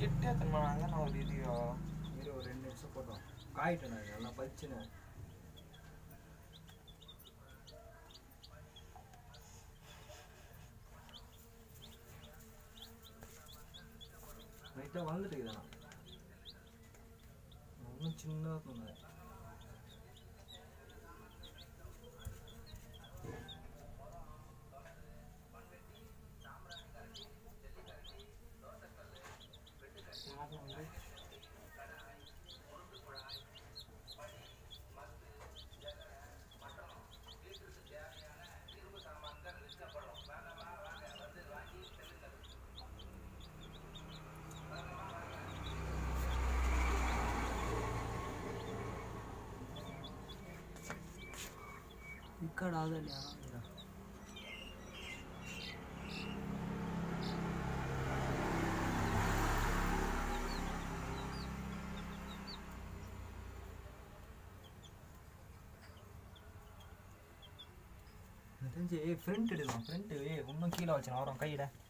கிட்டே தருமானாங்க நான் ஒரு இதுயோ இரு ஒரு ரெண்டு நிமிஷம் போட்டோம் காயிட்டேன் நான் நல்லா பறிச்சுனேன் லைட்டாக வளர்ந்துட்டு இதானா இன்னும் சின்னதாக தோணுது ఇక్కడ ఆగలే எனக்கு தெரிஞ்சு ஃப்ரண்ட் எடுக்கலாம் ஃப்ரண்ட் இன்னும் கீழே வச்சு வரோம் கையில்